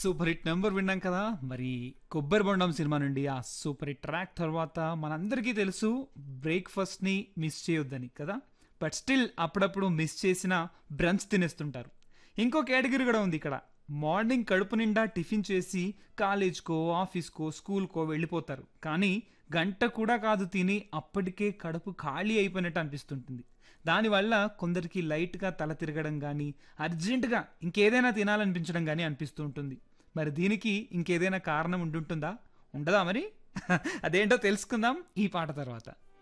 super hit number విన్నాం కదా మరి కొబ్బరి బొండం సినిమా నుండి ఆ సూపర్ హిట్ ట్రాక్ తర్వాత మనందరికీ తెలుసు బ్రేక్ఫాస్ట్ని మిస్ చేయొద్దని కదా బట్ స్టిల్ అప్పుడప్పుడు మిస్ చేసిన బ్రంచ్ తినేస్తుంటారు ఇంకో కేటగిరీ కూడా ఉంది ఇక్కడ మార్నింగ్ కడుపు నిండా టిఫిన్ చేసి కాలేజ్కో ఆఫీస్కో స్కూల్కో వెళ్ళిపోతారు కానీ గంట కూడా కాదు తిని అప్పటికే కడుపు ఖాళీ అయిపోయినట్టు అనిపిస్తుంటుంది దానివల్ల కొందరికి లైట్గా తల తిరగడం కానీ అర్జెంటుగా ఇంకేదైనా తినాలనిపించడం కానీ అనిపిస్తూ ఉంటుంది మరి దీనికి ఇంకేదైనా కారణం ఉండుంటుందా ఉండదా మరి అదేంటో తెలుసుకుందాం ఈ పాట తర్వాత